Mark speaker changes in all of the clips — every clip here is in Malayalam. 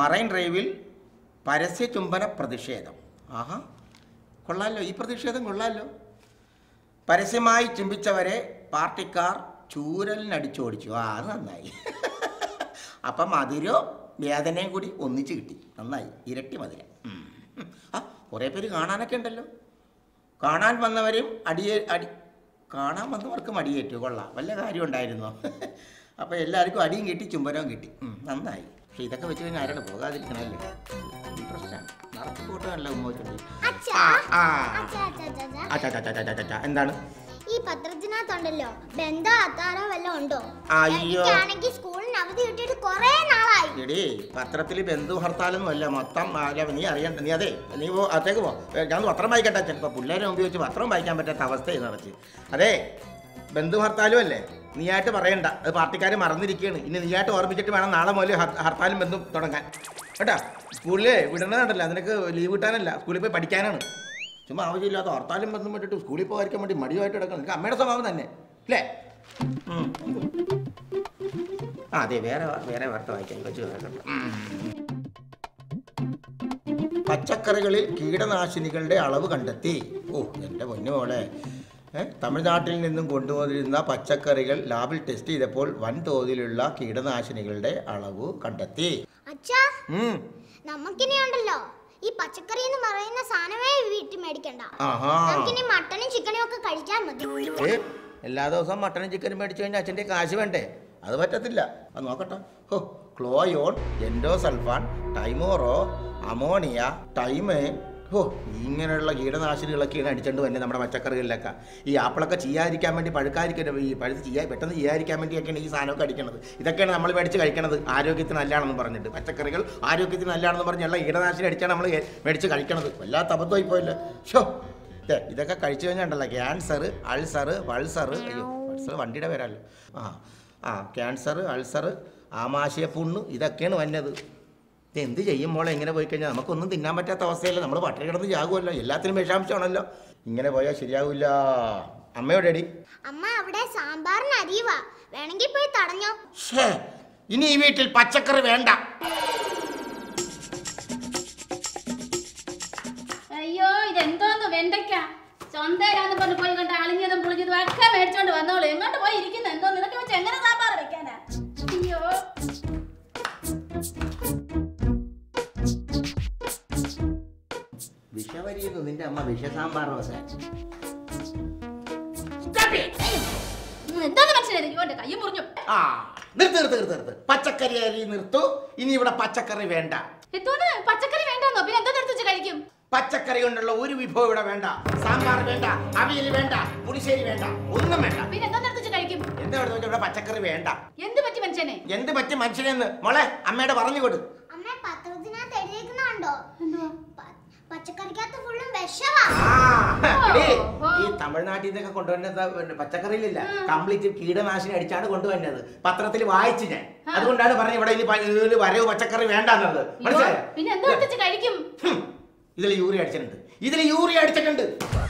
Speaker 1: മറൈൻ ഡ്രൈവിൽ പരസ്യ ചുംബന പ്രതിഷേധം ആഹാ കൊള്ളാലോ ഈ പ്രതിഷേധം കൊള്ളാലോ പരസ്യമായി ചുംബിച്ചവരെ പാർട്ടിക്കാർ ചൂരലിനടിച്ചോടിച്ചു ആ അത് നന്നായി അപ്പം മധുരോ വേദനയും കൂടി ഒന്നിച്ച് കിട്ടി നന്നായി ഇരട്ടി മധുരം ഉം. ആ കുറേ പേര് കാണാനൊക്കെ ഉണ്ടല്ലോ കാണാൻ വന്നവരും അടിയേ അടി കാണാൻ വന്നവർക്കും അടിയേറ്റു കൊള്ളാം വല്ല കാര്യം ഉണ്ടായിരുന്നോ അപ്പോൾ എല്ലാവർക്കും അടിയും കിട്ടി ചുംബനവും കിട്ടി ഉം, നന്നായി പക്ഷെ ഇതൊക്കെ വെച്ച് കഴിഞ്ഞാൽ ആരാണ് പോകാതിരിക്കണല്ലേ ഇൻട്രസ്റ്റാണ് നിറച്ച് ഫോട്ടോ നല്ല ഉമ്മോച്ചുണ്ട്
Speaker 2: അച്ഛാ
Speaker 1: ആ
Speaker 2: അച്ഛാ അച്ഛാ അച്ഛാ
Speaker 1: അച്ഛാ അച്ഛാ അച്ഛാ അച്ഛാ അച്ഛാ എന്താണ്
Speaker 2: ഈ പത്രത്തിനകത്തുണ്ടല്ലോ ബന്ധ അത്താറോ വല്ലതും ഉണ്ടോ
Speaker 1: അയ്യോ.
Speaker 2: എനിക്കാണെങ്കിൽ സ്കൂളിന് അവധി കിട്ടിയിട്ട് കുറേ നാളായി
Speaker 1: എടീ പത്രത്തിൽ ബന്ധു ഹർത്താലൊന്നും അല്ല മൊത്തം അല്ല നീ അറിയണ്ട നീ അതെ നീ പോ അത്തേക്ക് പോ ഏ, ഞാൻ പത്രം വായിക്കട്ടെ ചിലപ്പോൾ പിള്ളേരെ മുമ്പ് വെച്ച് പത്രം വായിക്കാൻ പറ്റാത്ത അവസ്ഥയായി നിറച്ച് അതെ ബന്ധു ഹർത്താലും അല്ലേ നീയായിട്ട് പറയണ്ട അത് പാർട്ടിക്കാർ മറന്നിരിക്കുകയാണ് ഇനി നീയായിട്ട് ഓർമ്മിച്ചിട്ട് വേണം നാളെ മുതൽ ഹർ- ഹർത്താലും ബന്ധും തുടങ്ങാൻ കേട്ടാ സ്കൂളിൽ വിടണതുണ്ടല്ലോ നിനക്ക് ലീവ് കിട്ടാനല്ല സ്കൂളിൽ പോയി പഠിക്കാനാണ് ചുമ്മാ ആവശ്യമില്ലാത്ത ഹർത്താലും ബന്ധം വിട്ടിട്ട് സ്കൂളിൽ പോകാതിരിക്കാൻ വേണ്ടി മടിയായിട്ട് കിടക്കണം നിനക്ക് അമ്മയുടെ സ്വഭാവം തന്നെ അല്ലേ ഉം. ആ അതെ വേറെ വേറെ വാർത്ത വായിക്കാൻ കൊച്ചു കേൾക്കണ്ട പച്ചക്കറികളിൽ കീടനാശിനികളുടെ അളവ് കണ്ടെത്തി ഓ എൻ്റെ പൊന്നു മോളെ ഏ, തമിഴ്നാട്ടിൽ നിന്നും കൊണ്ടുവന്നിരുന്ന പച്ചക്കറികൾ ലാബിൽ ടെസ്റ്റ് ചെയ്തപ്പോൾ വൻതോതിലുള്ള കീടനാശിനികളുടെ അളവ് കണ്ടെത്തി
Speaker 2: അച്ഛാ
Speaker 1: ഉം.
Speaker 2: നമുക്കിനി ഉണ്ടല്ലോ ഈ പച്ചക്കറി എന്ന് പറയുന്ന സാധനമേ വീട്ടിൽ മേടിക്കണ്ട
Speaker 1: ആഹാ
Speaker 2: നമുക്കിനി മട്ടനും ചിക്കനും ഒക്കെ കഴിക്കാൻ മതി
Speaker 1: ഏ എല്ലാ ദിവസവും മട്ടനും ചിക്കനും മേടിച്ചു കഴിഞ്ഞാൽ അച്ഛൻ്റെ കാശ് വേണ്ടേ അത് പറ്റത്തില്ല അത് നോക്കട്ടെ ഹോ ക്ലോയോൺ എൻഡോസൾഫാൻ ടൈമോറോ അമോണിയ ടൈമ് ഹോ ഇങ്ങനെയുള്ള കീടനാശിനികളൊക്കെയാണ് അടിച്ചുകൊണ്ട് തന്നെ നമ്മുടെ പച്ചക്കറികളിലൊക്കെ ഈ ആപ്പിളൊക്കെ ചെയ്യാതിരിക്കാൻ വേണ്ടി പഴുക്കാതിരിക്കാൻ ഈ പഴുത്ത് ചെയ്യാൻ പെട്ടെന്ന് ചെയ്യാതിരിക്കാൻ വേണ്ടിയൊക്കെയാണ് ഈ സാധനമൊക്കെ അടിക്കണത് ഇതൊക്കെയാണ് നമ്മൾ മേടിച്ച് കഴിക്കണത് ആരോഗ്യത്തിന് നല്ലതാണെന്ന് പറഞ്ഞിട്ട് പച്ചക്കറികൾ ആരോഗ്യത്തിന് നല്ലതാണെന്ന് പറഞ്ഞുള്ള കീടനാശിനി അടിച്ചാണ് നമ്മൾ മേടിച്ച് കഴിക്കണത് വല്ലാത്ത അബദ്ധമായി പോയല്ലോ ഷോ ദേ, ഇതൊക്കെ കഴിച്ചു കഴിഞ്ഞാണ്ടല്ലോ ക്യാൻസർ അൾസർ വൾസർ അയ്യോ വൾസർ വണ്ടിയുടെ പേരല്ലോ ആ ആ ക്യാൻസർ അൾസർ ആമാശയ പുണ്ണ് ഇതൊക്കെയാണ് വന്നത് ഇത് എന്ത് ചെയ്യും മോളെ ഇങ്ങനെ പോയി കഴിഞ്ഞാൽ നമുക്കൊന്നും തിന്നാൻ പറ്റാത്ത അവസ്ഥയല്ല നമ്മൾ പട്ടിണി കിടന്ന് ചാകുമല്ലോ എല്ലാത്തിനും വിഷാംശമാണല്ലോ ഇങ്ങനെ പോയാൽ ശരിയാവില്ല അമ്മയോടെ അടി
Speaker 2: അമ്മ അവിടെ സാമ്പാറിന് അരിയുവാ വേണമെങ്കിൽ പോയി തടഞ്ഞോ
Speaker 1: ഷേ ഇനി ഈ വീട്ടിൽ പച്ചക്കറി വേണ്ട
Speaker 3: അയ്യോ ഇതെന്തോന്ന് വെണ്ടയ്ക്ക ചൊന്തയിലാന്ന് പറഞ്ഞ് പോയി കണ്ട അളിഞ്ഞതും പുളിഞ്ഞതും ഒക്കെ മേടിച്ചോണ്ട് വന്നോളൂ എങ്ങോട്ട് പോയി ഇരിക്കുന്ന എന്തോന്ന് ഇതൊക്കെ വെച്ച് എങ്ങനെ സാമ്പാർ വെക്കാനാ അയ്യോ
Speaker 1: വിഷവരിയെന്ന് നിന്റെ അമ്മ വിഷസാമ്പാർ ദോശ
Speaker 3: ഉം, എന്തോന്ന് മനുഷ്യനെ ഇവന്റെ കയ്യും മുറിഞ്ഞു
Speaker 1: ആ നിർത്ത് നിർത്ത് നിർത്ത് നിർത്ത് പച്ചക്കറി അരി നിർത്തു ഇനി ഇവിടെ പച്ചക്കറി വേണ്ട
Speaker 3: എന്തോന്ന് പച്ചക്കറി വേണ്ടെന്നോ പിന്നെ എന്തോ നിർത്തിച്ച് കഴിക്കും
Speaker 1: പച്ചക്കറി കൊണ്ടുള്ള ഒരു വിഭവം ഇവിടെ വേണ്ട സാമ്പാർ വേണ്ട അവിയൽ വേണ്ട പുളിശ്ശേരി വേണ്ട ഒന്നും വേണ്ട
Speaker 3: പിന്നെ എന്തോ നിർത്തിച്ച് കഴിക്കും
Speaker 1: എന്താ ഇവിടെ ഇവിടെ പച്ചക്കറി വേണ്ട
Speaker 3: എന്ത് പറ്റി മനുഷ്യനെ
Speaker 1: എന്ത് പറ്റി മനുഷ്യനെന്ന് മോളെ അമ്മയുടെ പറഞ്ഞു കൊടു
Speaker 2: അമ്മ പത്രത്തിനകത്ത് എഴുതിയിരിക്കുന്നുണ്ടോ പ- പച്ചക്കറിക്കകത്ത് ഫുള്ളും വിഷവാ
Speaker 1: ആ, എടീ,
Speaker 3: ഓ.
Speaker 1: ഈ തമിഴ്നാട്ടിൽ നിന്നൊക്കെ കൊണ്ടുവരുന്നത് പച്ചക്കറിയിലില്ല കംപ്ലീറ്റ് കീടനാശിനി അടിച്ചാണ് കൊണ്ടുവരുന്നത് പത്രത്തിൽ വായിച്ചു ഞാൻ അതുകൊണ്ടാണ് പറഞ്ഞത് ഇവിടെ ഇനി പ- ഇതില് വരവ് പച്ചക്കറി വേണ്ടെന്നുള്ളത്
Speaker 3: അയ്യോ,
Speaker 1: മനസ്സിലായോ
Speaker 3: പിന്നെ എന്തോ നിർത്തിച്ച് കഴിക്കും
Speaker 1: ഹും, ഇതിൽ യൂറിയ അടിച്ചിട്ടുണ്ട് ഇതിൽ യൂറിയ അടിച്ചിട്ടുണ്ട്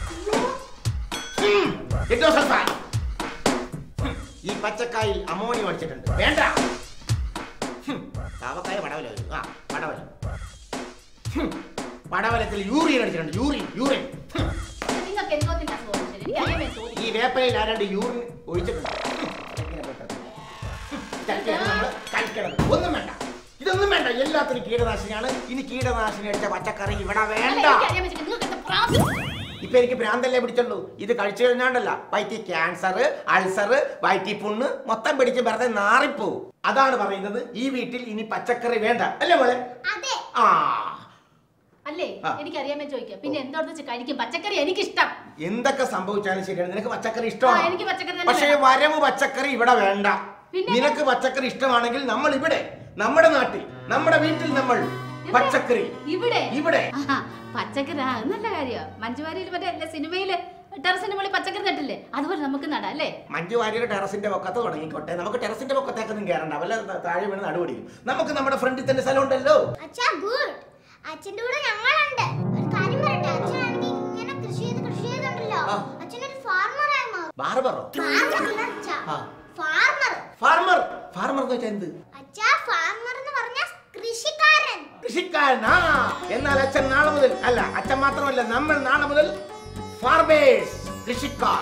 Speaker 1: ഹും, എൻഡോസൾഫാൻ. ഹും, ഈ പച്ചക്കായിൽ അമോണിയം അടിച്ചിട്ടുണ്ട് വേണ്ട ഹും, പാവക്കായ പടവലം ആ പടവലം ഹും, പടവലത്തിൽ യൂറിയൻ അടിച്ചിട്ടുണ്ട് യൂറിൻ യൂറിൻ ഹും,
Speaker 3: നിങ്ങൾക്ക് എന്തോത്തിന്റെ അസുഖം മനുഷ്യനെ? എനിക്ക് അറിയാൻ വേണ്ടി തോന്നി.
Speaker 1: ഈ വേപ്പയിൽ ആരാണ്ട് യൂറിൻ ഒഴിച്ചിട്ടുണ്ട് ഹും, അതെങ്ങനെ പെട്ടെന്ന്? ഹും, ഇതൊക്കെയാണ് നമ്മൾ കഴിക്കണത് ഒന്നും വേണ്ട ഇതൊന്നും വേണ്ട എല്ലാത്തിനും കീടനാശിനിയാണ് ഇനി കീടനാശിനി അടിച്ച പച്ചക്കറി ഇവിടെ
Speaker 3: അല്ല,
Speaker 1: വേണ്ട
Speaker 3: എനിക്ക് അറിയാൻ പറ്റില്ല. നിങ്ങൾക്ക് എന്താ പ്രാന്ത്?
Speaker 1: ഇപ്പൊ എനിക്ക് ഭ്രാന്തല്ലേ പിടിച്ചുള്ളൂ ഇത് കഴിച്ചു കഴിഞ്ഞാണ്ടല്ല വയറ്റി ക്യാൻസർ അൾസർ വയറ്റി പുണ്ണ് മൊത്തം പിടിച്ച് വെറുതെ നാറിപ്പോവും അതാണ് പറയുന്നത് ഈ വീട്ടിൽ ഇനി പച്ചക്കറി വേണ്ട അല്ലേ മോളെ
Speaker 2: അതെ
Speaker 1: ആ
Speaker 3: അല്ലേ
Speaker 1: ആ.
Speaker 3: എനിക്ക് അറിയാൻ ചോദിക്കാം പിന്നെ എന്തോന്ന് വെച്ച് കഴിക്കും പച്ചക്കറി എനിക്കിഷ്ടം
Speaker 1: എന്തൊക്കെ സംഭവിച്ചാലും ശരിയാണ് നിനക്ക് പച്ചക്കറി
Speaker 3: ആ,
Speaker 1: ഇഷ്ടമാണ്
Speaker 3: എനിക്ക് പച്ചക്കറി തന്നെ
Speaker 1: പക്ഷേ
Speaker 3: വേണം.
Speaker 1: വരവ് പച്ചക്കറി ഇവിടെ വേണ്ട
Speaker 3: പിന്നെ?
Speaker 1: നിനക്ക് പച്ചക്കറി ഇഷ്ടമാണെങ്കിൽ നമ്മൾ ഇവിടെ നമ്മുടെ നാട്ടിൽ നമ്മുടെ വീട്ടിൽ നമ്മൾ
Speaker 3: ഇവിടെ?
Speaker 1: പച്ചക്കറി
Speaker 3: ഇവിടെ
Speaker 1: ഇവിടെ
Speaker 3: ആഹാ, പച്ചക്കറി ആ അത് നല്ല കാര്യമാണ് മഞ്ജുവാരിയിൽ മറ്റേ അല്ലേ സിനിമയില് ടെറസിന്റെ മുകളിൽ പച്ചക്കറി നട്ടില്ലേ അതുപോലെ നമുക്ക് നടാം അല്ലേ
Speaker 1: മഞ്ജു വാര്യർ ടെറസിന്റെ പൊക്കത്ത് തുടങ്ങിക്കോട്ടെ നമുക്ക് ടെറസിന്റെ പൊക്കത്തേക്കൊന്നും കയറണ്ട വല്ല ത- താഴെ വീണ് നടുപടിക്കും നമുക്ക് നമ്മുടെ ഫ്രണ്ടിൽ തന്നെ സ്ഥലം ഉണ്ടല്ലോ
Speaker 2: അച്ഛാ ഗുഡ് അച്ഛന്റെ കൂടെ ഞങ്ങളുണ്ട് ഒരു കാര്യം പറയട്ടെ അച്ഛനാണെങ്കിൽ ഇങ്ങനെ കൃഷി ചെയ്ത് കൃഷി ചെയ്തുണ്ടല്ലോ
Speaker 1: ആ.
Speaker 2: അച്ഛനൊരു ഫാർമറായി മാറും
Speaker 1: ബാർബറോ
Speaker 2: ഫാർമർ അച്ഛാ
Speaker 1: ആ.
Speaker 2: ഫാർമർ
Speaker 1: ഫാർമർ ഫാർമർ എന്ന് വെച്ചാൽ എന്ത്
Speaker 2: അച്ഛാ ഫാർമർ എന്ന് പറഞ്ഞാൽ കൃഷിക്കാരൻ കൃഷിക്കാരൻ
Speaker 1: കൃഷിക്കാരനാ എന്നാൽ അച്ഛൻ നാളെ മുതൽ അല്ല അച്ഛൻ മാത്രമല്ല നമ്മൾ നാളെ മുതൽ ഫാർമേഴ്സ് കൃഷിക്കാർ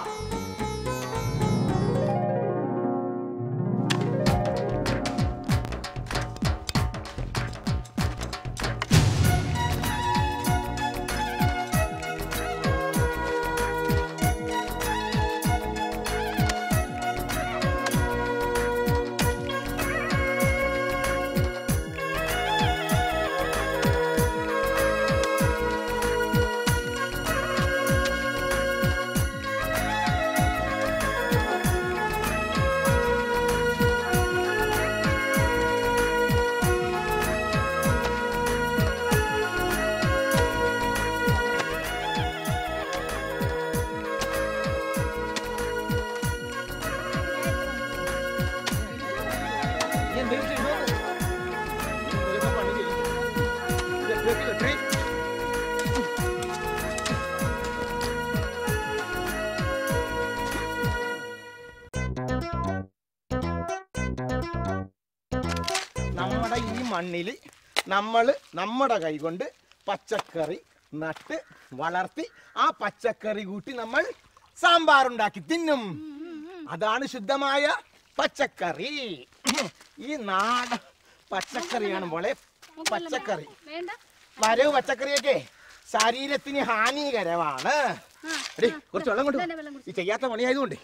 Speaker 1: നമ്മുടെ ഈ മണ്ണിൽ നമ്മൾ നമ്മുടെ കൈകൊണ്ട് പച്ചക്കറി നട്ട് വളർത്തി ആ പച്ചക്കറി കൂട്ടി നമ്മൾ സാമ്പാറുണ്ടാക്കി തിന്നും അതാണ് ശുദ്ധമായ പച്ചക്കറി ഈ നാടൻ പച്ചക്കറിയാണ് മോളെ പച്ചക്കറി
Speaker 3: വേണ്ട
Speaker 1: വരവ് പച്ചക്കറിയൊക്കെ ശരീരത്തിന് ഹാനികരമാണ് എടീ, കുറച്ച് വെള്ളം കൊണ്ടു
Speaker 3: ഇതന്നെ വെള്ളം
Speaker 1: ഈ ചെയ്യാത്ത പണിയായതുകൊണ്ട്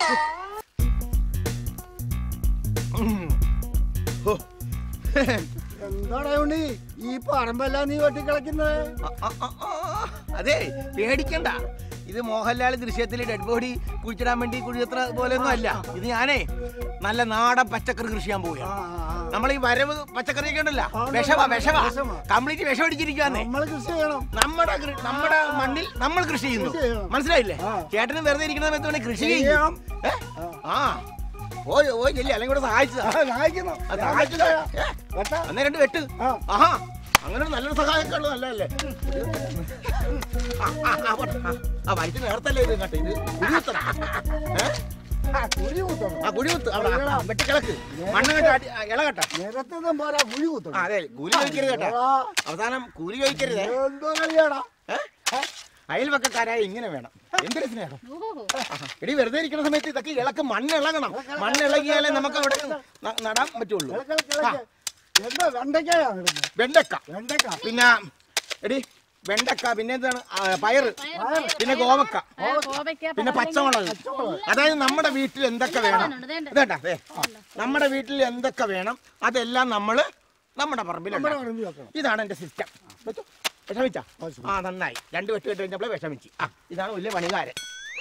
Speaker 1: ഉം. ഹോ.
Speaker 4: എന്താടാ ഉണ്ണി ഈ പറമ്പെല്ലാം നീ വെട്ടിക്കളക്കുന്നത്
Speaker 1: ആ, ആ, ആ, ആ. അതെ പേടിക്കണ്ട ഇത് മോഹൻലാൽ ദൃശ്യത്തിൽ ഡെഡ് ബോഡി കുഴിച്ചിടാൻ വേണ്ടി കുഴിയത്ര പോലെയൊന്നും അല്ല ഇത് ഞാനേ നല്ല നാടൻ പച്ചക്കറി കൃഷി ചെയ്യാൻ പോവുകയാണ് നമ്മൾ ഈ വരവ് പച്ചക്കറിയൊക്കെ ഉണ്ടല്ലോ
Speaker 4: ആ,
Speaker 1: വിഷവാ വിഷവാ
Speaker 4: വിഷമാ.
Speaker 1: കംപ്ലീറ്റ് വിഷം അടിച്ചിരിക്കുവാന്നേ
Speaker 4: നമ്മൾ കൃഷി ചെയ്യണം
Speaker 1: നമ്മുടെ കൃ- നമ്മുടെ മണ്ണിൽ നമ്മൾ കൃഷി ചെയ്യുന്നു
Speaker 4: കൃഷി ചെയ്യണം.
Speaker 1: മനസ്സിലായില്ലേ
Speaker 4: ആ.
Speaker 1: ചേട്ടന് വെറുതെ ഇരിക്കുന്ന സമയത്ത് വേണേ കൃഷി
Speaker 4: ചെയ്യാം.
Speaker 1: ചെയ്യും ഏ? ആ ഓ ഓ ഇല്ല അല്ലെങ്കിൽ കൂടെ സഹായിച്ചതാ
Speaker 4: ആ, സഹായിക്കുന്നു.
Speaker 1: ആ,
Speaker 4: ഞാൻ
Speaker 1: സഹായിച്ചതാ.
Speaker 4: വെട്ടിക്കളയാം.
Speaker 1: ഏ?
Speaker 4: വെട്ടാം.
Speaker 1: അന്നേ രണ്ട് വെട്ട്
Speaker 4: ആ.
Speaker 1: ആഹാ അങ്ങനെ ഒരു നല്ലൊരു സഹായമൊക്കെ ഉള്ളത് നല്ലതല്ലേ ആ, ആ, ആ, പോട്ടെ. ആ, ആ വയറ്റിന് നേരത്തല്ലേ ഇത് കേട്ടോ ഇത് കുഴികുത്തണം ഏ?
Speaker 4: ആ, കുഴി കുത്തണം.
Speaker 1: ആ കുഴികുത്ത് അവിടെ ആ, ആ, വെട്ടിക്കിളക്ക് മണ്ണ് കേട്ടോ അടി- ആ, ഇളകട്ടെ
Speaker 4: നിരത്തുനിന്നും പോരാ കുഴി
Speaker 1: ആ
Speaker 4: കുത്തണം
Speaker 1: അതെ കൂലി ചോദിക്കരുത് കേട്ടോ
Speaker 4: എടാ,
Speaker 1: അവസാനം കൂലി ചോദിക്കരുതേ
Speaker 4: എന്തോ കളിയാടാ
Speaker 1: ഏ? അയൽവക്കക്കാരായ ഇങ്ങനെ വേണം എന്തൊരു സ്നേഹം
Speaker 3: ഓഹോ
Speaker 1: ആഹാ. എടി വെറുതെ ഇരിക്കുന്ന സമയത്ത് ഇതൊക്കെ ഇളക്ക് മണ്ണ് ഇളകണം മണ്ണ് ഇളകിയാലേ നമുക്ക് അവിടെ ന- നടാൻ പറ്റുള്ളൂ
Speaker 4: കിളക്ക്, കിളക്ക്. എന്താ വെണ്ടയ്ക്കായാ ഇടുന്നത്?
Speaker 1: വെണ്ടക്ക
Speaker 4: വെണ്ടയ്ക്ക
Speaker 1: പിന്നെ എടി വെണ്ടക്ക പിന്നെ എന്താണ് ആ, പയറ്
Speaker 3: പയറ്,
Speaker 1: പിന്നെ കോവക്ക
Speaker 3: പയറ്, കോവയ്ക്ക,
Speaker 1: പിന്നെ
Speaker 3: പടവലങ്ങ.
Speaker 1: പച്ചമുളക് അതായത് നമ്മുടെ വീട്ടിൽ എന്തൊക്കെ വേണം
Speaker 3: സാധനമുണ്ട്, ഇതേണ്ട.
Speaker 1: ഇതേണ്ട ദേ. നമ്മുടെ വീട്ടിൽ എന്തൊക്കെ വേണം അതെല്ലാം നമ്മള് നമ്മുടെ പറമ്പിൽ
Speaker 4: നമ്മുടെ പറമ്പിൽ വെക്കണം.
Speaker 1: ഇതാണ് എന്റെ സിസ്റ്റം വിഷമിച്ച ആ നന്നായി രണ്ട് വെട്ട് കെട്ട് കഴിഞ്ഞപ്പോൾ വിഷമിച്ച് ആ ഇതാണ് വലിയ പണികാരൻ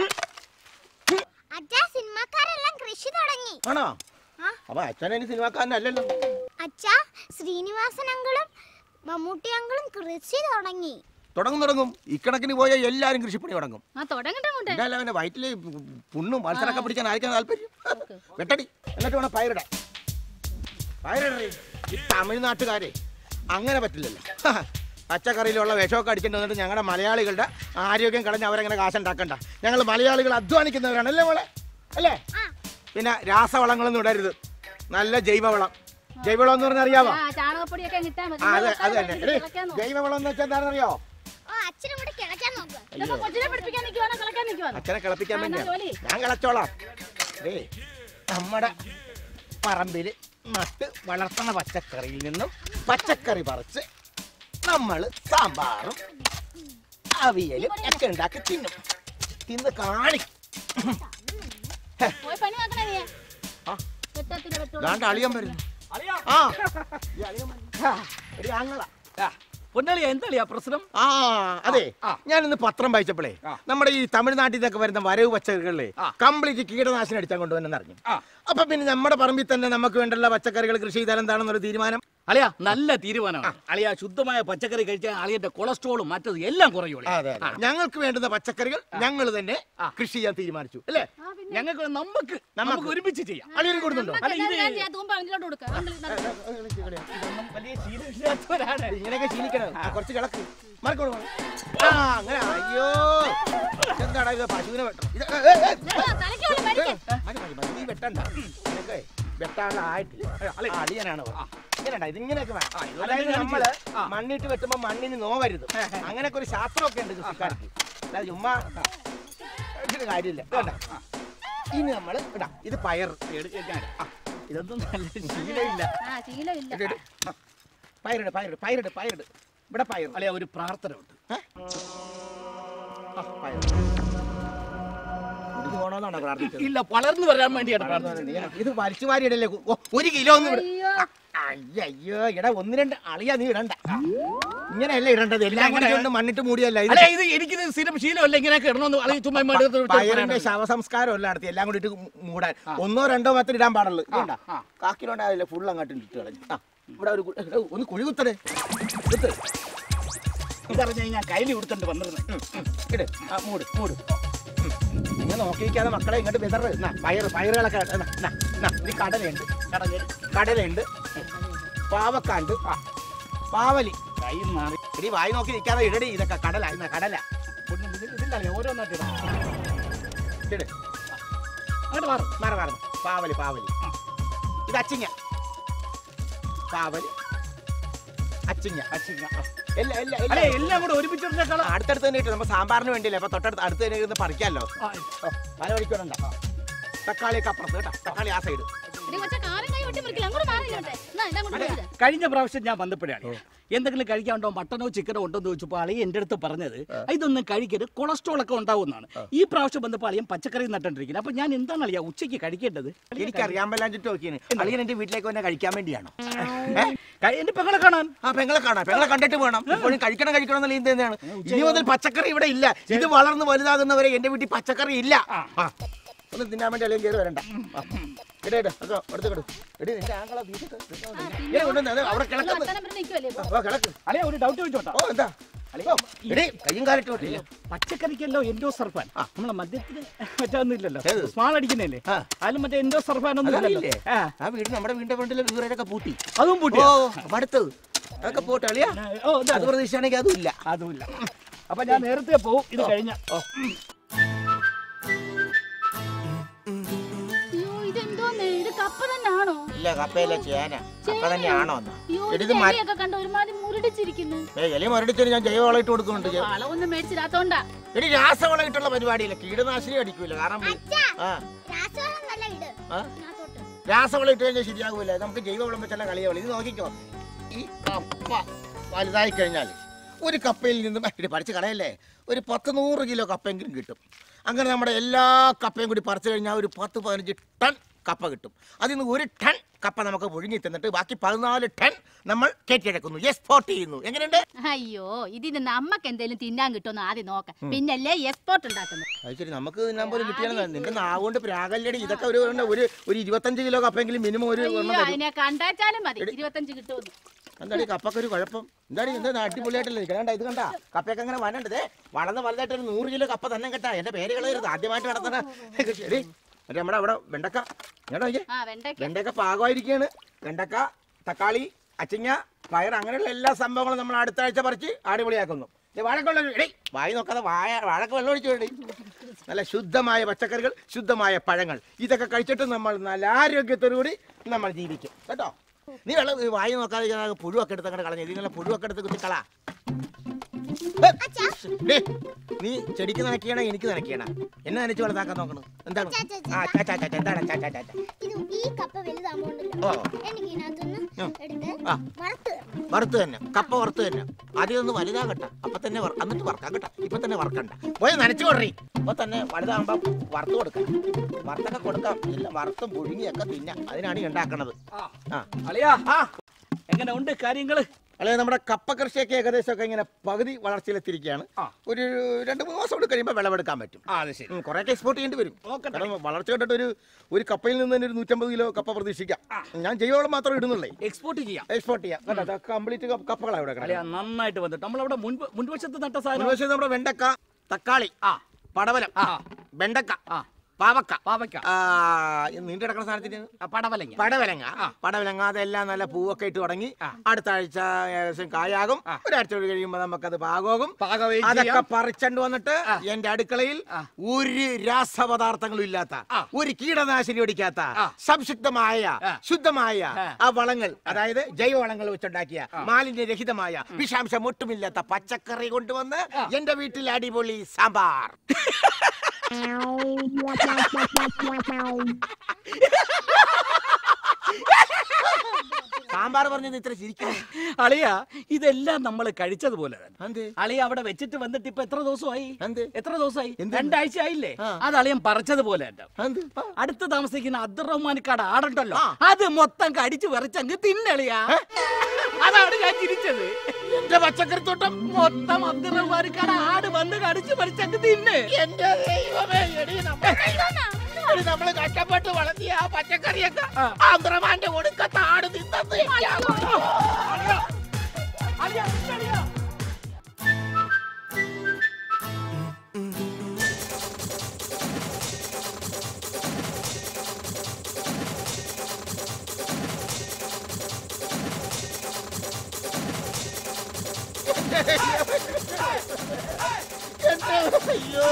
Speaker 2: അച്ഛാ സിനിമക്കാരെല്ലാം കൃഷി തുടങ്ങി
Speaker 1: ആണോ
Speaker 2: ആ.
Speaker 1: അപ്പൊ അച്ഛനെ സിനിമാക്കാരനല്ലല്ലോ
Speaker 2: അച്ഛാ ശ്രീനിവാസൻ അങ്കിളും മമ്മൂട്ടി അങ്കിളും കൃഷി തുടങ്ങി
Speaker 1: തുടങ്ങും തുടങ്ങും ഇക്കണക്കിന് പോയ എല്ലാരും കൃഷിപ്പണി തുടങ്ങും
Speaker 3: ആ തുടങ്ങട്ടെ അങ്ങോട്ട്
Speaker 1: എന്തായാലും അവന്റെ വയറ്റില് പുണ്ണും മത്സരമൊക്കെ പിടിക്കാൻ ആയിരിക്കാൻ താല്പര്യം വെട്ടടി എന്നിട്ട് വേണം പയറിടാൻ പയറിടേ ഈ തമിഴ്നാട്ടുകാരെ അങ്ങനെ പറ്റില്ലല്ലോ പച്ചക്കറിയിലുള്ള വിഷമൊക്കെ അടിച്ചിട്ട് വന്നിട്ട് ഞങ്ങളുടെ മലയാളികളുടെ ആരോഗ്യം കളഞ്ഞ് അവരങ്ങനെ കാശുണ്ടാക്കണ്ട ഞങ്ങൾ മലയാളികൾ അധ്വാനിക്കുന്നവരാണ് അല്ലേ മോളെ അല്ലേ
Speaker 2: ആ
Speaker 1: പിന്നെ രാസവളങ്ങളൊന്നും ഇടരുത് നല്ല ജൈവവളം ജൈവവളം എന്ന് പറഞ്ഞാൽ അറിയാമോ
Speaker 3: ആ ചാണകപ്പൊടിയൊക്കെ ഇട്ടാ മതി
Speaker 1: ആ അതെ അത് തന്നെ എടീ,
Speaker 3: കിളക്കാൻ നോക്ക്.
Speaker 1: ജൈവവളം എന്ന് വെച്ചാൽ എന്താണെന്ന് അറിയോ
Speaker 2: ഓ അച്ഛനും കൂടെ കിളക്കാൻ നോക്കുക
Speaker 3: ഇതൊക്കെ കൊച്ചിനെ പഠിപ്പിക്കാൻ നിൽക്കുവാണോ കളക്കാൻ നിൽക്കുവാണോ
Speaker 1: അച്ഛനെ കിളപ്പിക്കാൻ
Speaker 3: ആ, എന്നാ
Speaker 1: വേണ്ടിയാണ്
Speaker 3: ജോലി.
Speaker 1: ഞാൻ കിളച്ചോളാം ഏ നമ്മുടെ പറമ്പിൽ നട്ട് വളർത്തുന്ന പച്ചക്കറിയിൽ നിന്നും പച്ചക്കറി പറിച്ച് നമ്മൾ സാമ്പാറും അവിയലും ഒക്കെ ഉണ്ടാക്കി തിന്നും തിന്ന് കാണി
Speaker 3: പോയി പണി നോക്കണേ നീ
Speaker 1: ആ.
Speaker 3: വെട്ടത്തിന്റെ വെട്ടോളൂ
Speaker 1: ദാണ്ട് അളിയൻ വരുന്നു ആ ഈ അളിയൻ വരുന്നു. ആ, എടി ആങ്ങളാ
Speaker 5: പൊന്നളിയ എന്തളിയാ പ്രശ്നം
Speaker 1: ആ അതെ
Speaker 5: ആ.
Speaker 1: ഞാൻ ഇന്ന് പത്രം വായിച്ചപ്പോഴേ
Speaker 5: ആ.
Speaker 1: നമ്മുടെ ഈ തമിഴ്നാട്ടിൽ നിന്നൊക്കെ വരുന്ന വരവ് പച്ചക്കറികളിലെ
Speaker 5: ആ.
Speaker 1: കംപ്ലീറ്റ് കീടനാശിനി അടിച്ചാൽ കൊണ്ടുവന്നെന്ന് അറിഞ്ഞു
Speaker 5: ആ.
Speaker 1: അപ്പൊ പിന്നെ നമ്മുടെ പറമ്പിൽ തന്നെ നമുക്ക് വേണ്ടുള്ള പച്ചക്കറികൾ കൃഷി ചെയ്താൽ എന്താണെന്നൊരു തീരുമാനം
Speaker 5: അളിയ നല്ല തീരുമാനമാണ് അളിയ ശുദ്ധമായ പച്ചക്കറി കഴിച്ചാൽ അളിയന്റെ കൊളസ്ട്രോളും മറ്റത് എല്ലാം കുറയുള്ളൂ
Speaker 1: ഞങ്ങൾക്ക് വേണ്ടുന്ന പച്ചക്കറികൾ ഞങ്ങൾ തന്നെ കൃഷി ചെയ്യാൻ തീരുമാനിച്ചു അല്ലേ
Speaker 5: ഞങ്ങൾക്ക് നമുക്ക് നമുക്ക് ഒരുമിച്ച് ചെയ്യാം
Speaker 1: അളിയനെ കൊടുക്കുന്നുണ്ടോ
Speaker 5: അല്ല, ഇത്
Speaker 3: തൂമ്പ അവനിലോട്ട് കൊടുക്കുക
Speaker 5: വലിയ ശീലമില്ലാത്തവരാണ്
Speaker 1: ഇങ്ങനെയൊക്കെ ശീലിക്കണം ആ, കുറച്ച് കിടക്ക് മറക്കോളൂ ആ അങ്ങനെ അയ്യോ എന്താടാ ഇത് പശുവിനെ വെട്ടണം ഇത്, ഏ, ഏ, ഏ,
Speaker 3: തലയ്ക്ക് വല്ല മരിക്കും
Speaker 1: മതി, മതി, മതി. നീ വെട്ടണ്ട നിനക്ക് വെട്ടാനുള്ള ആയിട്ടില്ല അളിയനാണ് അവൻ. ഇങ്ങനെ ഇതിങ്ങനെയൊക്കെ വേണം.
Speaker 5: ആ, ഇതുപോലെ
Speaker 1: അതായത്
Speaker 5: ഞാൻ
Speaker 1: നമ്മള്
Speaker 5: ആ.
Speaker 1: മണ്ണിട്ട് വെട്ടുമ്പോ മണ്ണിന് നോവരുത് അങ്ങനെയൊക്കെ ഒരു ശാസ്ത്രമൊക്കെ ഉണ്ട് കൃഷിക്കാർക്ക് അല്ലാതെ ചുമ്മാ ഇതിന് കാര്യമില്ല ഇത് കണ്ടോ? ഇനി നമ്മള് ഇടാം ഇത് പയർ
Speaker 5: എടുക്കാൻ ഇതൊന്നും നല്ല ശീലമില്ല
Speaker 3: ആ ശീലമില്ല
Speaker 1: ഇട്, ഇട്. ആ. പയറിട് പയറിട് പയറിട് പയറിട് ഇവിടെ പയർ
Speaker 5: അളിയ ഒരു പ്രാർത്ഥന ഉണ്ട്
Speaker 1: ആ, പയർ കുടിക്ക് പോണോന്നാണോ പ്രാർത്ഥിച്ചത്
Speaker 5: ഇല്ല വളർന്നു വരാൻ വേണ്ടിയാണ് പ്രാർത്ഥന
Speaker 1: നീ ഇത് വലിച്ചു വാരിയിടല്ലേ ഓ, ഒരു കിലോ ഒന്നും ഇവിടെ
Speaker 3: അയ്യോ
Speaker 1: അയ്യോ അയ്യോ എടാ ഒന്ന് രണ്ട് അളിയാ നീ ഇടണ്ട ഇങ്ങനെയല്ല ഇടേണ്ടത് എല്ലാം കൂടി കൊണ്ട് മണ്ണിട്ട് മൂടിയല്ല ഇത്
Speaker 5: അല്ലെ ഇത് എനിക്കിത് സ്ഥിരം ശീലമല്ല ഇങ്ങനെയൊക്കെ ഇടണമെന്ന് അളിയ ചുമ്മാ ഇങ്ങോട്ട് എടുത്ത് വിട്ട്
Speaker 1: പയറിന്റെ
Speaker 5: പറയാനാണ്.
Speaker 1: ശവസംസ്കാരം എല്ലാം നടത്തി എല്ലാം കൂടി ഇട്ട് മൂടാൻ ഒന്നോ രണ്ടോ മാത്രം ഇടാൻ പാടുള്ളൂ വേണ്ട
Speaker 5: ആ.
Speaker 1: കാക്കിലോണ്ടാവില്ല ഫുൾ അങ്ങോട്ട് ഇട്ട് കളഞ്ഞു ആ ഇവിടെ ഒരു കു- എടാ, ഒന്ന് കുഴി കുത്തടേ കുത്ത്
Speaker 5: ഇതറിഞ്ഞ ഞാൻ കയ്യിൽ കൊടുത്തിട്ട് വന്നിരുന്നത്
Speaker 1: ഉം, ഉം. ഇട് ആ മൂട് മൂട് ഉം. ഇങ്ങനെ നോക്കിയിരിക്കാതെ മക്കളെ ഇങ്ങോട്ട് വിതറ് എന്നാ പയറ് പയറുകളൊക്കെ ഇട്. എന്നാ, എന്നാ, എന്നാ. ഇത് കടലയുണ്ട് കടല കടലയുണ്ട് പാവക്കാണ്ട് ആ പാവലി
Speaker 5: കൈ മാറി
Speaker 1: ഇടി വായി നോക്കി നിൽക്കാതെ ഇടടി ഇതൊക്കെ കടല എന്നാ കടല
Speaker 5: പൊന്നും ഇതിൽ- ഇതിലല്ലേ ഓരോന്നായിട്ട് ഇടാം.
Speaker 1: ഇട്
Speaker 5: അങ്ങോട്ട് മാറും
Speaker 1: മാറ മാറ പാവലി പാവലി ഇത് അച്ചിങ്ങ പാവലി അച്ചിങ്ങ
Speaker 5: അച്ചിങ്ങ.
Speaker 1: എല്ലാം എല്ലാം
Speaker 5: അല്ലെ
Speaker 1: എല്ലാം
Speaker 5: എല്ലാം കൂടെ ഒരുമിച്ചിട്ടേക്കാൾ
Speaker 1: അടുത്തടുത്ത് തന്നെ ഇട്ട് നമ്മൾ സാമ്പാറിന് വേണ്ടിയില്ലേ അപ്പൊ തൊട്ടടുത്ത് അടുത്ത് തന്നെ ഇരുന്ന് പറിക്കാമല്ലോ പല വഴിക്കോടണ്ട തക്കാളിയൊക്കെ അപ്പുറത്ത് കേട്ടോ തക്കാളി ആ സൈഡ്
Speaker 3: ഇനി കൊച്ച കാലം കൈ വെട്ടി മുറിക്കില്ല അങ്ങോട്ട് മാറി ഇങ്ങോട്ട്. എന്നാ ഇതാ കൊണ്ട് പോയത്.
Speaker 5: കഴിഞ്ഞ പ്രാവശ്യം ഞാൻ വന്നപ്പോഴാണ് എന്തെങ്കിലും കഴിക്കാനുണ്ടോ മട്ടനോ ചിക്കനോ ഉണ്ടോ എന്ന് ചോദിച്ചപ്പോൾ അളിയ എൻ്റെ അടുത്ത് പറഞ്ഞത് ഇതൊന്നും കഴിക്കരുത് കൊളസ്ട്രോൾ ഒക്കെ ഉണ്ടാവുന്നതാണ് ഈ പ്രാവശ്യം വന്നപ്പോൾ അളിയൻ പച്ചക്കറി നട്ടോണ്ടിരിക്കുന്നത് അപ്പൊ ഞാൻ എന്താണ് അളിയ ഉച്ചയ്ക്ക് കഴിക്കേണ്ടത്
Speaker 1: എനിക്കറിയാൻ പറ്റാഞ്ഞിട്ട് നോക്കിയാണ് അളിയൻ എന്റെ വീട്ടിലേക്ക് വന്നെ കഴിക്കാൻ വേണ്ടിയാണോ
Speaker 5: ക- എന്റെ പെങ്ങളെ കാണാൻ
Speaker 1: ആ പെങ്ങളെ കാണാം പെങ്ങളെ കണ്ടിട്ട് വേണം ഇപ്പോഴും കഴിക്കണം കഴിക്കണം എന്നുള്ള ഇത് തന്നെയാണ് ഇനി മുതൽ പച്ചക്കറി ഇവിടെ ഇല്ല ഇത് വളർന്ന് വലുതാകുന്നവരെ എന്റെ വീട്ടിൽ പച്ചക്കറി ഇല്ല ആ. ഒന്ന് തിന്നാൻ വേണ്ടി അല്ലെങ്കിൽ കയറി വരണ്ട ആ. ഇട് ഇട് അതൊക്കെ എടുത്ത് കിടും എടി നിന്റെ ആങ്ങളെ വീട്ടിൽ ഇങ്ങനെ കൊണ്ടുവന്ന് അത് അവിടെ കിടക്കുന്നു
Speaker 3: വർത്താനം പറഞ്ഞ് നിൽക്കുവല്ലേ ഇപ്പൊ?
Speaker 1: ഓ കിടക്ക്
Speaker 5: അളിയ ഒരു ഡൗട്ട് ചോദിച്ചോട്ടാ
Speaker 1: ഓ എന്താ ഓ, എടി കയ്യും കാലിട്ട് വിട്ടില്ല
Speaker 5: പച്ചക്കറിക്കല്ലോ എൻഡോ സർഫാൻ നമ്മളെ മദ്യത്തിന് മറ്റൊന്നും ഇല്ലല്ലോ
Speaker 1: ഏത്?
Speaker 5: സ്മാൾ അടിക്കുന്നല്ലേ
Speaker 1: ആ.
Speaker 5: അതിലും മറ്റേ എൻഡോ സർഫാൻ ഒന്നും ഇല്ലല്ലോ
Speaker 1: അതറിയില്ലേ?
Speaker 5: ആ,
Speaker 1: ആ വീട് നമ്മുടെ വീടിന്റെ ഫ്രണ്ടിലെ വീറൊക്കെ പൂട്ടി
Speaker 5: അതും
Speaker 1: ഓ
Speaker 5: പൂട്ടിയ
Speaker 1: അടുത്തത് അതൊക്കെ പോട്ടെ അളിയാ
Speaker 5: ഓ ഇതാ.
Speaker 1: അത് പ്രതീക്ഷയാണെങ്കിൽ അതും ഇല്ല
Speaker 5: അതുമില്ല അപ്പൊ ഞാൻ നേരത്തെ പോവും ഇത് കഴിഞ്ഞ
Speaker 1: ഓ
Speaker 3: അയ്യോ ഇതെന്തോന്ന് ഇത് കപ്പ തന്നെയാണോ
Speaker 1: ഇല്ല കപ്പയില്ല ചേന കപ്പ തന്നെയാണോ എന്നാ
Speaker 3: അയ്യോ
Speaker 1: എടി,
Speaker 3: ഇത്
Speaker 1: ഇത് മ-
Speaker 3: എലിയൊക്കെ കണ്ട് ഒരുമാതിരി മുരടിച്ചിരിക്കുന്നു
Speaker 1: ഏ എലി മരടിച്ചൊരു ഞാൻ ജൈവവളം ഇട്ട് കൊടുക്കുന്നുണ്ട് ജൈവ-
Speaker 3: വളമൊന്നും മേടിച്ചില്ലാത്തോണ്ടാ
Speaker 1: എടി രാസവളം ഇട്ടുള്ള പരിപാടിയില്ല കീടനാശിനി അടിക്കൂല കാരണം ഈ- ആ
Speaker 2: രാസവളം നല്ല ഇട്
Speaker 1: ആ
Speaker 2: ഇതിനകത്തോട്ട്.
Speaker 1: രാസവളം ഇട്ട് കഴിഞ്ഞാൽ ശരിയാകൂല നമുക്ക് ജൈവവളം വെച്ചുള്ള കളിയവളം ഇത് നോക്കിക്കോ ഈ കപ്പ വലുതായി കഴിഞ്ഞാൽ ഒരു കപ്പയിൽ നിന്നും ഇത് പറിച്ച് കളയല്ലേ ഒരു പത്ത് നൂറ് കിലോ കപ്പയെങ്കിലും കിട്ടും അങ്ങനെ നമ്മുടെ എല്ലാ കപ്പയും കൂടി പറിച്ചു കഴിഞ്ഞാൽ ഒരു പത്ത് പതിനഞ്ച് ടൺ കപ്പ കിട്ടും അതിൽ നിന്ന് ഒരു ടൺ കപ്പ നമുക്ക് പുഴുങ്ങി തിന്നിട്ട് ബാക്കി പതിനാല് ടൺ നമ്മൾ കയറ്റിയെടുക്കുന്നു എക്സ്പോർട്ട് ചെയ്യുന്നു എങ്ങനെയുണ്ട്
Speaker 3: അയ്യോ ഇതിന് നമ്മക്ക് എന്തേലും തിന്നാൻ കിട്ടുമെന്ന് ആദ്യം നോക്കാം പിന്നല്ലേ എക്സ്പോർട്ട് ഉണ്ടാക്കുന്നത്
Speaker 1: അത് ശരി നമുക്ക് തിന്നാൻ പോലും കിട്ടിയാൽ നിന്റെ നാവുകൊണ്ട് പ്രാഗല്യടി ഇതൊക്കെ ഒരു ഒരു ഒരു ഇരുപത്തഞ്ച് കിലോ കപ്പെങ്കിലും മിനിമം ഒരു എണ്ണം
Speaker 3: അയ്യോ
Speaker 1: തരും
Speaker 3: അതിനെ കണ്ടാച്ചാലും മതി ഇരുപത്തഞ്ച് കിട്ടുമെന്ന്
Speaker 1: എന്താടി കപ്പൊക്കെ ഒരു കുഴപ്പം എന്താടി എന്താ അടിപൊളിയായിട്ടല്ലേ കണ്ട ഇത് കണ്ട കപ്പയൊക്കെ അങ്ങനെ വരണ്ടതേ വളർന്ന് വലുതായിട്ട് ഒരു നൂറ് കിലോ കപ്പ തന്നെ കേട്ടാ എന്റെ പേര് കളയരുത് ആദ്യമായിട്ട് നടത്തണ ശരി മറ്റേ നമ്മുടെ അവിടെ വെണ്ടക്ക ഞാൻ നോക്കിയേ
Speaker 3: ആ വെണ്ടയ്ക്ക
Speaker 1: വെണ്ടക്ക പാകമായിരിക്കുകയാണ് വെണ്ടക്ക തക്കാളി അച്ചിങ്ങ പയർ അങ്ങനെയുള്ള എല്ലാ സംഭവങ്ങളും നമ്മൾ അടുത്ത ആഴ്ച പറിച്ച് അടിപൊളിയാക്കുന്നു ദേ വാഴക്ക വെള്ളം ഒഴി- എടീ, വായി നോക്കാതെ വായ വാഴക്ക വെള്ളം ഒഴിച്ചു വേണ്ടി നല്ല ശുദ്ധമായ പച്ചക്കറികൾ ശുദ്ധമായ പഴങ്ങൾ ഇതൊക്കെ കഴിച്ചിട്ട് നമ്മൾ നല്ല ആരോഗ്യത്തോടുകൂടി നമ്മൾ ജീവിക്കും കേട്ടോ നീ വെള്ളം ഈ വായി നോക്കാതെ ഇങ്ങനെ പുഴുവൊക്കെ എടുത്ത് അങ്ങനെ കളഞ്ഞു ഇതിങ്ങനെ പുഴുവൊക്കെ എടുത്ത് കുത്തിക്കള നീ ചെടിക്ക് നനയ്ക്കണ എനിക്ക് നനയ്ക്കണ എന്നെ നനച്ച് വളർത്താക്കാൻ നോക്കണം എന്താണ്
Speaker 2: ചാ, ചാ, ചാ.
Speaker 1: ആ ചാ, ചാ, ചാ, ചാ, എന്താണ് ചാ, ചാ, ചാ, ചാ.
Speaker 2: ഇത് ഈ കപ്പ വലുതാകുമ്പോണ്ടല്ലോ
Speaker 1: ഓ
Speaker 2: എനിക്ക് ഇതിനകത്തുനിന്ന്
Speaker 1: ഉം.
Speaker 2: എടുത്ത്
Speaker 1: ആ.
Speaker 2: വറുത്ത് തരണം.
Speaker 1: വറുത്ത് തന്നെ കപ്പ വറുത്ത് തന്നെ ആദ്യം ഒന്ന് വലുതാകട്ട അപ്പൊ തന്നെ വറ- എന്നിട്ട് വറക്കാം കേട്ടോ ഇപ്പൊ തന്നെ വറക്കണ്ട പോയി നനച്ചു കൊടുറി ഇപ്പൊ തന്നെ വലുതാകുമ്പോ വറുത്ത് കൊടുക്കാം വറുത്തൊക്കെ കൊടുക്കാം എല്ലാം വറുത്തും പുഴുങ്ങിയൊക്കെ തിന്നാം അതിനാണ് ഈ ഉണ്ടാക്കണത് ആ
Speaker 5: അളിയാ
Speaker 1: ആ
Speaker 5: എങ്ങനെ ഉണ്ട് കാര്യങ്ങള്
Speaker 1: അല്ലെ നമ്മുടെ കപ്പ കൃഷിയൊക്കെ ഏകദേശം ഒക്കെ ഇങ്ങനെ പകുതി വളർച്ചയിലെത്തിയിരിക്കുകയാണ്
Speaker 5: ആ.
Speaker 1: ഒരു രണ്ട് മൂന്ന് മാസം കൂടി കഴിയുമ്പോൾ വിളവെടുക്കാൻ പറ്റും
Speaker 5: ആ അത് ശരി
Speaker 1: ഉം, കുറേയൊക്കെ എക്സ്പോർട്ട് ചെയ്യേണ്ടി വരും
Speaker 5: നോക്കട്ടെ.
Speaker 1: കാരണം വളർച്ച കണ്ടിട്ട് ഒരു ഒരു കപ്പയിൽ നിന്ന് തന്നെ ഒരു നൂറ്റമ്പത് കിലോ കപ്പ പ്രതീക്ഷിക്കാം ഞാൻ ജൈവവളം മാത്രം ഇടുന്നുള്ളേ
Speaker 5: എക്സ്പോർട്ട് ചെയ്യാം
Speaker 1: എക്സ്പോർട്ട് ചെയ്യാം കേട്ടോ കംപ്ലീറ്റ് കപ്പകളാണ് ഇവിടെ
Speaker 5: അളിയാ
Speaker 1: കിടക്കുന്നത്
Speaker 5: നന്നായിട്ട് വന്നിട്ട് നമ്മളവിടെ മുൻപ് മുൻവശത്ത് നട്ട സാധനം
Speaker 1: ഒരു വശത്ത് നമ്മുടെ വെണ്ടക്ക തക്കാളി
Speaker 5: ആ
Speaker 1: പടവലം
Speaker 5: ആ.
Speaker 1: വെണ്ടക്ക
Speaker 5: ആ
Speaker 1: പാവക്ക
Speaker 5: പാവയ്ക്ക
Speaker 1: ആ, ഈ നീണ്ടു കിടക്കുന്ന സാധനത്തിന്
Speaker 5: ആ, പടവലങ്ങ
Speaker 1: പടവലങ്ങ
Speaker 5: ആ.
Speaker 1: പടവലങ്ങ അതെല്ലാം നല്ല പൂവൊക്കെ ഇട്ട് തുടങ്ങി
Speaker 5: ആ.
Speaker 1: അടുത്ത ആഴ്ച ഏകദേശം കായാകും
Speaker 5: ആ.
Speaker 1: ഒരാഴ്ച കൂടി കഴിയുമ്പോൾ നമുക്കത് പാകമാകും
Speaker 5: പാകവേ
Speaker 1: അതൊക്കെ
Speaker 5: ചെയ്യാം.
Speaker 1: പറിച്ചണ്ട് വന്നിട്ട്
Speaker 5: ആ.
Speaker 1: എന്റെ അടുക്കളയിൽ
Speaker 5: ആ.
Speaker 1: ഒരു രാസപദാർത്ഥങ്ങളും ഇല്ലാത്ത
Speaker 5: ആ.
Speaker 1: ഒരു കീടനാശിനി ഒടിക്കാത്ത
Speaker 5: ആ.
Speaker 1: സംശുദ്ധമായ
Speaker 5: ആ.
Speaker 1: ശുദ്ധമായ
Speaker 5: ആ.
Speaker 1: ആ വളങ്ങൾ അതായത് ജൈവ വളങ്ങൾ വെച്ചുണ്ടാക്കിയ മാലിന്യരഹിതമായ വിഷാംശം ഒട്ടുമില്ലാത്ത പച്ചക്കറി കൊണ്ടുവന്ന് എന്റെ വീട്ടിൽ അടിപൊളി സാമ്പാർ സാമ്പാർ പറഞ്ഞത് ഇത്ര ചിരിക്കുന്നു
Speaker 5: അളിയ ഇതെല്ലാം നമ്മൾ കഴിച്ചതുപോലെ തന്നെ
Speaker 1: എന്ത്
Speaker 5: അളിയ അവിടെ വെച്ചിട്ട് വന്നിട്ട് ഇപ്പൊ എത്ര ദിവസമായി
Speaker 1: എന്ത്
Speaker 5: എത്ര ദിവസമായി
Speaker 1: എന്ത്?
Speaker 5: രണ്ടാഴ്ച ആയില്ലേ
Speaker 1: ആ.
Speaker 5: അത് അളിയൻ പറിച്ചതുപോലെ തന്നെ
Speaker 1: എന്ത്
Speaker 5: അടുത്ത് താമസിക്കുന്ന അബ്ദുറഹ്മാനിക്കാട് ആടുണ്ടല്ലോ
Speaker 1: ആ.
Speaker 5: അത് മൊത്തം കടിച്ചു പറിച്ചങ്ങ് തിന്നളിയാ അതാണ് ഞാൻ ചിരിച്ചത്
Speaker 1: എന്റെ പച്ചക്കറിത്തോട്ടം
Speaker 5: മൊത്തം അബ്ദുറഹ്മാനിക്കാട് ആട് വന്ന് കടിച്ചു പറിച്ചങ്ങ് തിന്ന്
Speaker 1: എന്റെ ദൈവമേ എടി നമ്മ- എടി നമ്മള് കഷ്ടപ്പെട്ട് വളർത്തിയ ആ പച്ചക്കറിയൊക്കെ
Speaker 5: ആ.
Speaker 1: ആന്ധ്രമാന്റെ കൊടുക്കത്ത ആട് തിന്നത്
Speaker 5: അളിയാ, അളിയാ, അളിയാ.
Speaker 1: എന്റെ അയ്യോ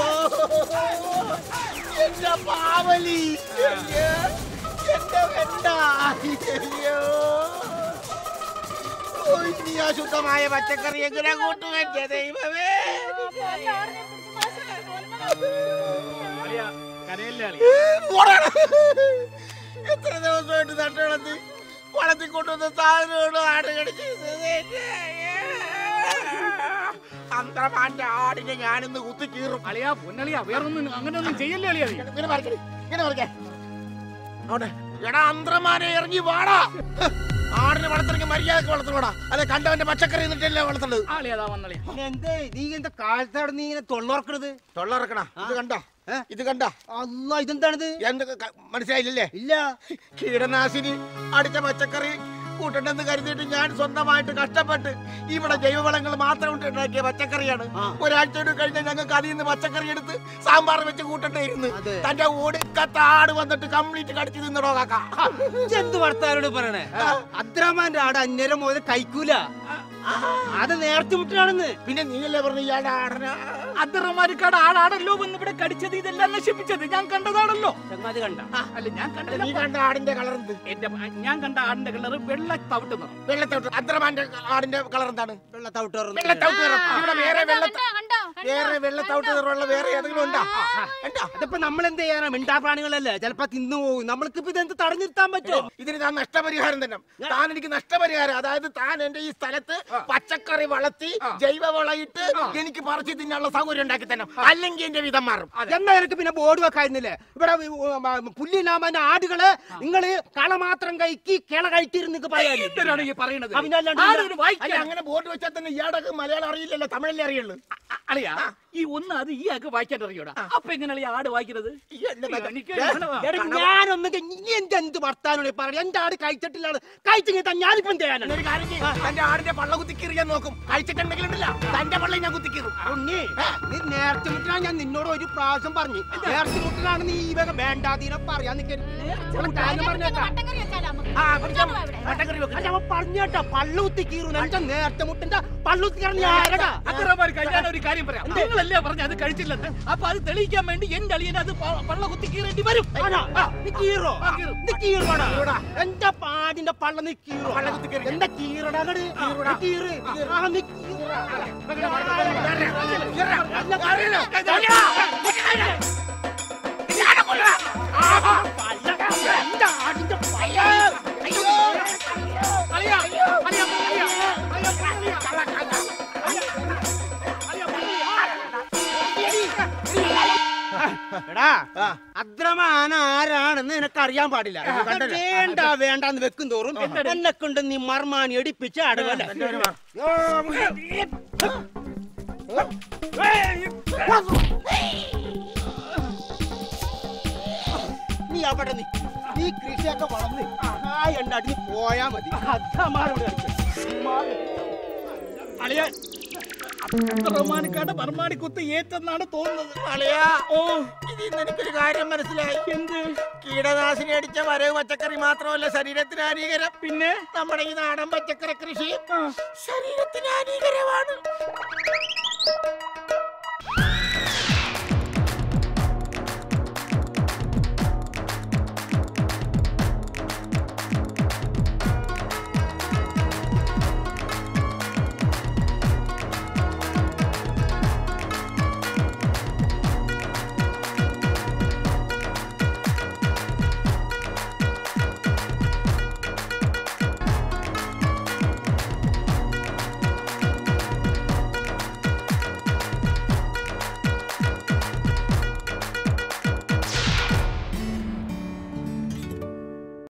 Speaker 1: എന്റെ പാവലി എന്റെ എന്റെ വെണ്ട അയ്യോ ഓ, ഇനി ആ ശുദ്ധമായ പച്ചക്കറി എങ്ങനെ കൂട്ടും എന്റെ ദൈവമേ
Speaker 5: അളിയാ, കരയല്ലേ അളിയാ?
Speaker 1: പോടാ. എത്ര ദിവസമായിട്ട് നട്ട് വളർത്തി വളർത്തി കൊണ്ടുവന്ന സാധനമാണ് ആട് കടിച്ചത് അന്തമാന്റെ ആടിനെ ഞാനിന്ന് കുത്തി കീറും
Speaker 5: അളിയാ പൊന്നളിയാ വേറൊന്നും അങ്ങനെയൊന്നും ചെയ്യല്ലേ അളിയാ നീ?
Speaker 1: ഇങ്ങനെ പറിക്കടി ഇങ്ങനെ പറിക്കേ അവിടെ എടാ അന്ത്രമാനെ ഇറങ്ങി വാടാ ഹ്, ആടിനെ വളർത്തണമെങ്കിൽ മര്യാദക്ക് വളർത്തണോടാ അല്ലെ കണ്ടവന്റെ പച്ചക്കറി എന്നിട്ടല്ലേ വളർത്തുന്നത്
Speaker 5: ആ അളിയാ അതാ വന്നളിയാ
Speaker 6: എന്തേ നീ എന്താ കാലത്താണ് നീ ഇങ്ങനെ തൊള്ളറക്കണത്
Speaker 1: തൊള്ളറക്കണ ഇത് കണ്ട
Speaker 6: ഏ?
Speaker 1: ഇത് കണ്ട
Speaker 6: അല്ല ഇതെന്താണിത്
Speaker 1: എന്തൊക്കെ ക- മനസ്സിലായില്ലല്ലേ
Speaker 6: ഇല്ല
Speaker 1: കീടനാശിനി അടിച്ച പച്ചക്കറി കൂട്ടണ്ടെന്ന് കരുതിയിട്ട് ഞാൻ സ്വന്തമായിട്ട് കഷ്ടപ്പെട്ട് ഇവിടെ ജൈവവളങ്ങൾ മാത്രം ഇട്ട് ഉണ്ടാക്കിയ പച്ചക്കറിയാണ്
Speaker 6: ആ.
Speaker 1: ഒരാഴ്ചയോട് കഴിഞ്ഞ ഞങ്ങൾക്ക് അതിൽ നിന്ന് പച്ചക്കറി എടുത്ത് സാമ്പാർ വെച്ച് കൂട്ടണ്ടായിരുന്നു
Speaker 6: അതെ.
Speaker 1: തന്റെ ഒടുക്കത്തെ ആട് വന്നിട്ട് കംപ്ലീറ്റ് കടിച്ചു തിന്നടോ കാക്ക
Speaker 6: എന്ത് വർത്താനോട് പറയണേ അദ്രാമാന്റെ ആട് അന്നേരം മുതൽ കഴിക്കൂല അത് നേരത്തെ മുട്ടാണെന്ന്
Speaker 1: പിന്നെ നീയല്ലേ പറഞ്ഞു ഇയാളുടെ ആടന
Speaker 5: അബ്ദുറഹ്മാനിക്കാട് ആടാണല്ലോ വന്ന് ഇവിടെ കടിച്ചത് ഇതെല്ലാം നശിപ്പിച്ചത് ഞാൻ കണ്ടതാണല്ലോ
Speaker 6: ചങ്ങാതി കണ്ട
Speaker 5: അല്ല ഞാൻ
Speaker 1: നീ
Speaker 5: കണ്ടില്ല
Speaker 1: കണ്ട ആടിന്റെ കളർ എന്ത്
Speaker 5: എന്റെ ഞാൻ കണ്ട ആടിന്റെ കളർ വെള്ള തവിട്ട് നിറം
Speaker 1: വെള്ളത്തവിട്ട് അദ്രമാന്റെ ആടിന്റെ കളർ എന്താണ്
Speaker 6: വെള്ളത്തവിട്ട്
Speaker 1: വെള്ളത്തവിട്ട് നിറം ഇവിടെ വേറെ വെള്ള
Speaker 3: കണ്ടോ കണ്ടോ
Speaker 1: വേറെ വെള്ളത്തവിട്ട് നിറമുള്ള വേറെ ഏതെങ്കിലും ഉണ്ടോ ഉണ്ടോ
Speaker 6: അതിപ്പോ നമ്മൾ എന്ത് ചെയ്യാനാ മിണ്ടാ പ്രാണികളല്ലേ ചിലപ്പോ തിന്നു പോകും നമ്മൾക്ക് ഇപ്പൊ ഇതെന്ത് തടഞ്ഞു നിർത്താൻ പറ്റോ
Speaker 1: ഇതിന് താൻ നഷ്ടപരിഹാരം തന്നെ താൻ എനിക്ക് നഷ്ടപരിഹാരം അതായത് താൻ എന്റെ ഈ സ്ഥലത്ത് പച്ചക്കറി വളർത്തി ജൈവ വളയിട്ട് എനിക്ക് പറിച്ചു തിന്നാനുള്ള സൗകര്യം ഉണ്ടാക്കി തന്നെ അല്ലെങ്കിൽ എന്റെ വിധം മാറും
Speaker 6: എന്നാ എനിക്ക് പിന്നെ ബോർഡ് വെക്കായിരുന്നില്ലേ ഇവിടെ പുല്ലിനാമന്റെ ആടുകള് നിങ്ങള് കള മാത്രം കഴിക്കി കിള കഴിക്കരുന്ന് പറയാനില്ല
Speaker 5: എന്തിനാണ് ഈ പറയണത്
Speaker 6: അവനല്ലാണ്ട്
Speaker 5: ആരൊരു
Speaker 1: അല്ല
Speaker 5: വായിക്കാൻ
Speaker 1: അങ്ങനെ ബോർഡ് വെച്ചാൽ തന്നെ ഇയാളൊക്കെ മലയാളം അറിയില്ലല്ലോ തമിഴല്ലേ അറിയുള്ളൂ
Speaker 5: അളിയാ ഈ ഒന്ന് അത് ഈ ആക്ക് വായിക്കാൻ അറിയൂടാ അപ്പൊ എങ്ങനെ അളിയാ ആട് വായിക്കുന്നത്
Speaker 1: ഈ എന്നെ മകൻ.
Speaker 5: എനിക്ക്
Speaker 1: ഏ?
Speaker 5: മനസ്സിലാവാ.
Speaker 6: എടാ, ഞാനൊന്നും ക- നീ എന്ത് എന്ത് വർത്താനോട് പറയാം എന്റെ ആട് കഴിച്ചിട്ടില്ലാണ് കഴിച്ചെങ്കിൽ ഞാനിപ്പം ചെയ്യാനാണ്
Speaker 1: ഒരു കാര്യം ചെയ്യ്. തന്റെ ആടിന്റെ പള്ള കുത്തിക്കീറിയാൻ നോക്കും കഴിച്ചിട്ടുണ്ടെങ്കിൽ ഉണ്ടല്ല തന്റെ പള്ള ഞാൻ കുത്തിക്കീറും
Speaker 6: ഉണ്ണി നീ നേരത്തെ മുട്ടിനാ ഞാൻ നിന്നോട് ഒരു പ്രാവശ്യം പറഞ്ഞു നേരത്തെ മുട്ടിനാണ് നീ ഈ വക വേണ്ടാതീനെ പറയാൻ നിൽക്കരുത് കാര്യം പറഞ്ഞേക്കാം
Speaker 3: മട്ടക്കറി വെച്ചാലോ നമുക്ക്?
Speaker 1: ആ പിടിക്കാം
Speaker 3: കൊണ്ടുവാ ഇവിടെ.
Speaker 1: പട്ടക്കറി വെക്കാം
Speaker 6: അല്ല, അവൻ പറഞ്ഞേട്ടാ പള്ളുത്തി കീറും എന്റെ നേരത്തെ മുട്ടിന്റെ പള്ളുത്തി കീറുന്ന ആരടാ
Speaker 5: അബ്ദുറഹ്മാനിക്ക, ഞാൻ ഒരു കാര്യം പറയാം നിങ്ങളല്ലേ പറഞ്ഞ അത് കഴിച്ചില്ലെന്ന് അപ്പൊ അത് തെളിയിക്കാൻ വേണ്ടി എന്റെ അളിയൻ അത് പ- പള്ള കുത്തി കീറേണ്ടി വരും
Speaker 6: ആണോ? ആ, നീ കീറോ
Speaker 5: ആ, കീറും.
Speaker 6: നീ കീറുവാടാ എന്റെ പാടിന്റെ പള്ള നീ കീറോ
Speaker 1: പള്ള കുത്തി കീറി.
Speaker 6: എന്താ കീറടാ അങ്ങട്? നീ കീറ് ആ, നീ കീറാ. എന്റെ ആടിന്റെ പള്ള.
Speaker 5: അളിയാ, അളിയാ, അളിയാ, അളിയാ, അളിയാ,
Speaker 6: എടാ അദ്രമാന ആരാണെന്ന് നിനക്ക് അറിയാൻ പാടില്ല വേണ്ട വേണ്ടെന്ന് വെക്കും തോറും എന്നെ കൊണ്ട് നീ മർമാനി എടുപ്പിച്ച് അടവല്ല നീ അവിടെ നീ നീ കൃഷിയൊക്കെ വളർന്ന് ആ എണ്ടാടി നീ പോയാ മതി അദ്രമാനോട് കളിക്കാൻ
Speaker 5: അളിയാ, അബ്ദുറഹ്മാനിക്കാട് മർമാണി കുത്ത് ഏറ്റെന്നാണ് തോന്നുന്നത്
Speaker 1: അളിയാ
Speaker 5: ഓ
Speaker 1: ഇതിൽ നിന്ന് എനിക്കൊരു കാര്യം മനസ്സിലായി
Speaker 5: എന്ത്
Speaker 1: കീടനാശിനി അടിച്ച വരവ് പച്ചക്കറി മാത്രമല്ല ശരീരത്തിന് ഹാനികരം
Speaker 5: പിന്നെ
Speaker 1: നമ്മുടെ ഈ നാടൻ പച്ചക്കറി കൃഷി ശരീരത്തിന് ഹാനികരമാണ്